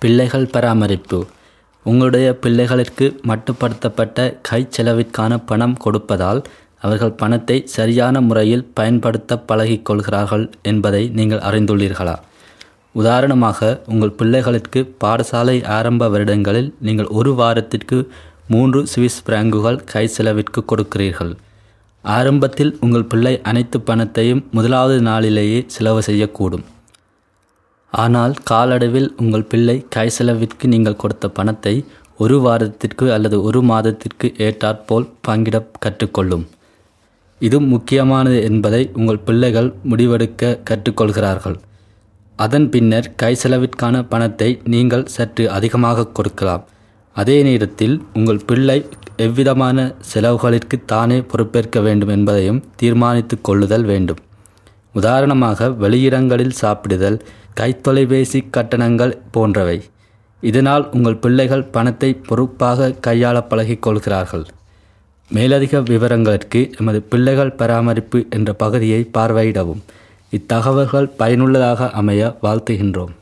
பிள்ளைகள் பராமரிப்பு உங்களுடைய பிள்ளைகளிற்கு மட்டுப்படுத்தப்பட்ட கைச் செலவிற்கான பணம் கொடுப்பதால் அவர்கள் பணத்தை சரியான முறையில் பயன்படுத்த பழகிக் கொள்கிறார்கள் என்பதை நீங்கள் அறிந்துள்ளீர்களா உதாரணமாக உங்கள் பிள்ளைகளுக்கு பாடசாலை ஆரம்ப வருடங்களில் நீங்கள் ஒரு வாரத்திற்கு மூன்று சுவிஸ் பிராங்குகள் கை செலவிற்கு கொடுக்கிறீர்கள் ஆரம்பத்தில் உங்கள் பிள்ளை அனைத்து பணத்தையும் முதலாவது நாளிலேயே செலவு செய்யக்கூடும் ஆனால் காலடைவில் உங்கள் பிள்ளை கை செலவிற்கு நீங்கள் கொடுத்த பணத்தை ஒரு வாரத்திற்கு அல்லது ஒரு மாதத்திற்கு ஏற்றாற்போல் பங்கிட கற்றுக்கொள்ளும் இது முக்கியமானது என்பதை உங்கள் பிள்ளைகள் முடிவெடுக்க கற்றுக்கொள்கிறார்கள் அதன் பின்னர் கை செலவிற்கான பணத்தை நீங்கள் சற்று அதிகமாக கொடுக்கலாம் அதே நேரத்தில் உங்கள் பிள்ளை எவ்விதமான செலவுகளிற்கு தானே பொறுப்பேற்க வேண்டும் என்பதையும் தீர்மானித்து கொள்ளுதல் வேண்டும் உதாரணமாக வெளியிடங்களில் சாப்பிடுதல் கைத்தொலைபேசி கட்டணங்கள் போன்றவை இதனால் உங்கள் பிள்ளைகள் பணத்தை பொறுப்பாக கையாள பழகிக் கொள்கிறார்கள் மேலதிக விவரங்களுக்கு எமது பிள்ளைகள் பராமரிப்பு என்ற பகுதியை பார்வையிடவும் இத்தகவல்கள் பயனுள்ளதாக அமைய வாழ்த்துகின்றோம்